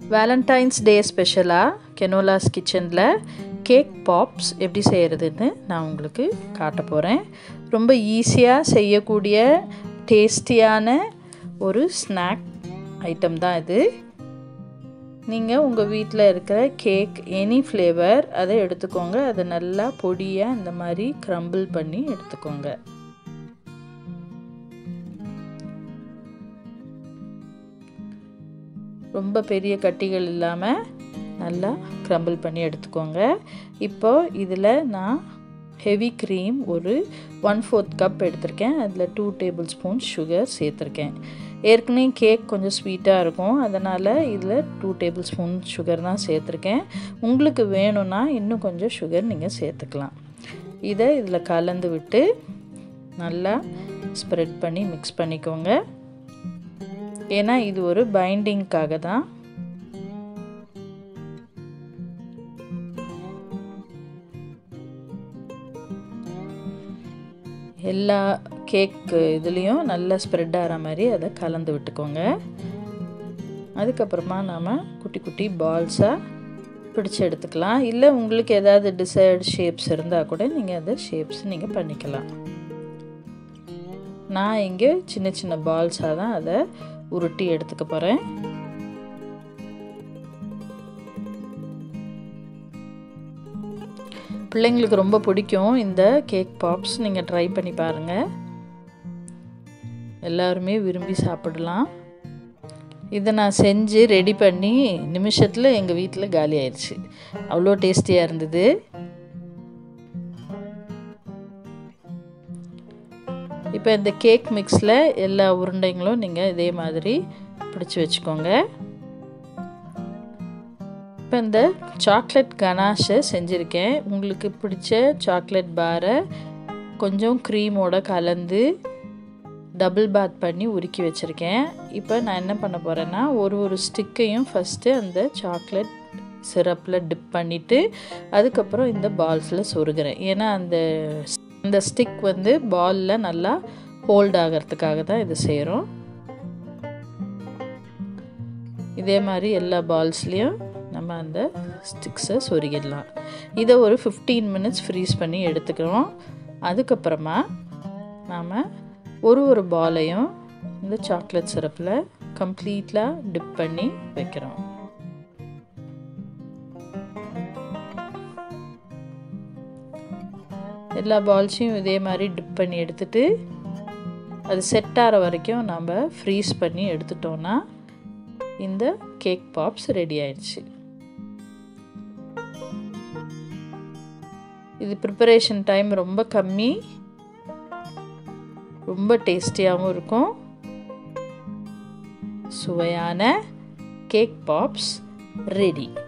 Valentine's டே ஸ்பெஷலாக கெனோலாஸ் கிச்சனில் cake பாப்ஸ் எப்படி செய்கிறதுன்னு நான் உங்களுக்கு காட்ட போகிறேன் ரொம்ப ஈஸியாக செய்யக்கூடிய டேஸ்டியான ஒரு ஸ்நாக் ஐட்டம் தான் இது நீங்கள் உங்கள் வீட்டில் இருக்கிற கேக் எனி ஃப்ளேவர் அதை எடுத்துக்கோங்க அதை நல்லா பொடியாக இந்த மாதிரி க்ரம்பிள் பண்ணி எடுத்துக்கோங்க ரொம்ப பெரிய கட்டிகள் இல்லாமல் நல்லா க்ரம்பிள் பண்ணி எடுத்துக்கோங்க இப்போ இதில் நான் ஹெவி க்ரீம் ஒரு ஒன் ஃபோர்த் கப் எடுத்திருக்கேன் அதில் டூ டேபிள் ஸ்பூன் சுகர் சேர்த்துருக்கேன் ஏற்கனவே கேக் கொஞ்சம் ஸ்வீட்டாக இருக்கும் அதனால் இதில் டூ டேபிள் ஸ்பூன் சுகர் தான் சேர்த்துருக்கேன் உங்களுக்கு வேணும்னா இன்னும் கொஞ்சம் சுகர் நீங்கள் சேர்த்துக்கலாம் இதை இதில் கலந்து விட்டு நல்லா ஸ்ப்ரெட் பண்ணி மிக்ஸ் பண்ணிக்கோங்க ஏன்னா இது ஒரு பைண்டிங்க்காக தான் எல்லா கேக் இதுலேயும் நல்லா ஸ்ப்ரெட் ஆகிற மாதிரி அதை கலந்து விட்டுக்கோங்க அதுக்கப்புறமா நாம் குட்டி குட்டி பால்ஸாக பிடிச்சி எடுத்துக்கலாம் இல்லை உங்களுக்கு ஏதாவது டிசைர்டு ஷேப்ஸ் இருந்தால் கூட நீங்கள் அதை ஷேப்ஸ் நீங்கள் பண்ணிக்கலாம் நான் இங்கே சின்ன சின்ன பால்ஸாக தான் அதை உருட்டி எடுத்துக்க போகிறேன் பிள்ளைங்களுக்கு ரொம்ப பிடிக்கும் இந்த கேக் பாப்ஸ் நீங்கள் ட்ரை பண்ணி பாருங்கள் எல்லாருமே விரும்பி சாப்பிடலாம் இதை நான் செஞ்சு ரெடி பண்ணி நிமிஷத்தில் எங்கள் வீட்டில் காலி ஆயிடுச்சு அவ்வளோ டேஸ்டியாக இருந்தது இப்போ இந்த கேக் மிக்ஸில் எல்லா உருண்டைங்களும் நீங்கள் இதே மாதிரி பிடிச்சி வச்சுக்கோங்க இப்போ இந்த சாக்லேட் கனாஷை செஞ்சுருக்கேன் உங்களுக்கு பிடிச்ச சாக்லேட் பாரை கொஞ்சம் க்ரீமோட கலந்து டபுள் பாத் பண்ணி உருக்கி வச்சுருக்கேன் இப்போ நான் என்ன பண்ண போகிறேன்னா ஒரு ஒரு ஸ்டிக்கையும் ஃபஸ்ட்டு அந்த சாக்லேட் சிரப்பில் டிப் பண்ணிவிட்டு அதுக்கப்புறம் இந்த பால்ஸில் சொருகிறேன் ஏன்னா அந்த இந்த ஸ்டிக் வந்து பாலில் நல்லா ஹோல்ட் ஆகிறதுக்காக தான் இது செய்கிறோம் இதே மாதிரி எல்லா பால்ஸ்லேயும் நம்ம அந்த ஸ்டிக்ஸை சொருகிடலாம் இதை ஒரு ஃபிஃப்டீன் மினிட்ஸ் ஃப்ரீஸ் பண்ணி எடுத்துக்கிறோம் அதுக்கப்புறமா நாம் ஒரு ஒரு பாலையும் இந்த சாக்லேட் சிரப்பில் கம்ப்ளீட்டாக டிப் பண்ணி வைக்கிறோம் எல்லா பால்ஸையும் இதே மாதிரி டிப் பண்ணி எடுத்துட்டு அது செட் ஆகிற வரைக்கும் நம்ம ஃப்ரீஸ் பண்ணி எடுத்துட்டோன்னா இந்த கேக் பாப்ஸ் ரெடி ஆயிடுச்சு இது ப்ரிப்பரேஷன் டைம் ரொம்ப கம்மி ரொம்ப டேஸ்டியாகவும் இருக்கும் சுவையான கேக் பாப்ஸ் ரெடி